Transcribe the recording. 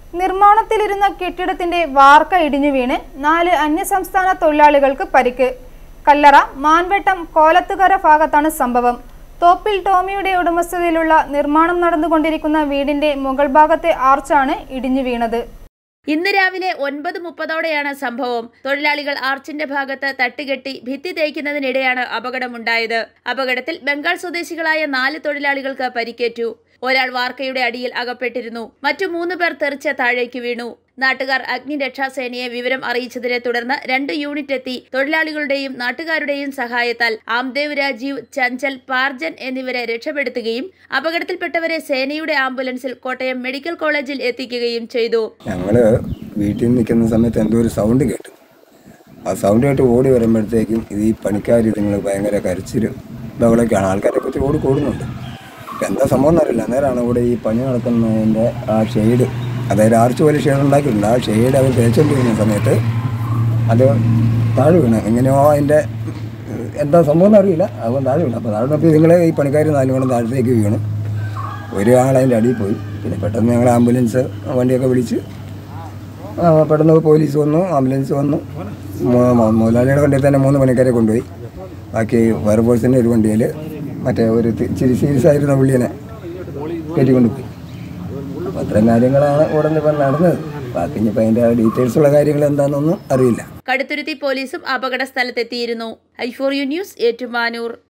നിർമ്മാണത്തിലിരുന്ന കെട്ടിടത്തിന്റെ വാർക്ക ഇടിഞ്ഞു വീണ് നാല് അന്യസംസ്ഥാന തൊഴിലാളികൾക്ക് പരിക്ക് കല്ലറ മാൻവെട്ടം കോലത്തുകര ഭാഗത്താണ് സംഭവം തോപ്പിൽ ടോമിയുടെ ഉടമസ്ഥതയിലുള്ള നിർമ്മാണം നടന്നുകൊണ്ടിരിക്കുന്ന വീടിന്റെ മുകൾ ഭാഗത്തെ ആർച്ചാണ് ഇടിഞ്ഞു വീണത് ഇന്ന് രാവിലെ ഒൻപത് മുപ്പതോടെയാണ് സംഭവം തൊഴിലാളികൾ ആർച്ചിന്റെ ഭാഗത്ത് തട്ടുകെട്ടി ഭിത്തി തേയ്ക്കുന്നതിനിടെയാണ് അപകടമുണ്ടായത് അപകടത്തിൽ ബംഗാൾ സ്വദേശികളായ നാല് തൊഴിലാളികൾക്ക് പരിക്കേറ്റു ഒരാൾ വാർക്കയുടെ അടിയിൽ അകപ്പെട്ടിരുന്നു മറ്റു മൂന്ന് പേർ തെറിച്ച് താഴേക്ക് വീണു നാട്ടുകാർ അഗ്നിരക്ഷാസേനയെ വിവരം അറിയിച്ചതിനെ തുടർന്ന് രണ്ട് യൂണിറ്റ് എത്തി തൊഴിലാളികളുടെയും നാട്ടുകാരുടെയും സഹായത്താൽ ആംദേവ് രാജീവ് ചഞ്ചൽ പാർജൻ എന്നിവരെ രക്ഷപ്പെടുത്തുകയും അപകടത്തിൽപ്പെട്ടവരെ സേനയുടെ ആംബുലൻസിൽ കോട്ടയം മെഡിക്കൽ കോളേജിൽ എത്തിക്കുകയും ചെയ്തു ഞങ്ങൾ വീട്ടിൽ നിൽക്കുന്ന സമയത്ത് എന്തോ ഒരു സൗണ്ട് കേട്ടു ആ സൗണ്ട് കേട്ട് ഓടി വരുമ്പോഴത്തേക്കും ഇത് ഈ പണിക്കാർ ഇതുങ്ങൾ ഭയങ്കര കരച്ചിലും ബഹളമൊക്കെയാണ് ആൾക്കാരൊക്കെ ഒത്തിരി ഓടി കൂടുന്നുണ്ട് ഇപ്പം എന്താ സംഭവം എന്നറിയില്ല അന്നേരമാണ് ഇവിടെ ഈ പണി നടക്കുന്നതിൻ്റെ ആ ഷെയ്ഡ് അതായത് ആർച്ച് പോലെ ഷെയ്ഡ് ഉണ്ടാക്കിയിട്ടുണ്ട് ആ ഷെയ്ഡ് അവർ തേച്ചുകൊണ്ടിരിക്കുന്ന സമയത്ത് അത് താഴെ വീണ് എങ്ങനെയോ അതിൻ്റെ എന്താ സംഭവം എന്നറിയില്ല അതുകൊണ്ട് താഴെ വീണു അപ്പോൾ താഴെ വീണപ്പോൾ നിങ്ങൾ ഈ പണിക്കാർ നാല് മണി താഴത്തേക്ക് വീണു ഒരാൾ അതിൻ്റെ അടിയിൽ പോയി പിന്നെ പെട്ടെന്ന് ഞങ്ങൾ ആംബുലൻസ് വണ്ടിയൊക്കെ വിളിച്ച് ആ, പെട്ടെന്ന് പോലീസ് വന്നു ആംബുലൻസ് വന്നു മു- മു- മുതലാളിയുടെ വണ്ടിയിൽ തന്നെ മൂന്ന് പണിക്കാരെ കൊണ്ടുപോയി ബാക്കി ഫയർഫോഴ്സിൻ്റെ ഒരു വണ്ടിയിൽ മറ്റേ ഒരു തി- ഇച്ചിരി സീരിയസ് ആയിരുന്ന പുള്ളിയെ കയറ്റിക്കൊണ്ടുപോയി അപ്പോൾ അത്രയും കാര്യങ്ങളാണ് ഉടനെ ഇപ്പം നടന്നത് ബാക്കി ഇനിയിപ്പോൾ അതിൻ്റെ ഡീറ്റെയിൽസ് ഉള്ള കാര്യങ്ങൾ എന്താണെന്നൊന്നും അറിയില്ല കടുത്തുരുത്തി പോലീസും അപകട സ്ഥലത്തെത്തിയിരുന്നു I four U news Ettumanoor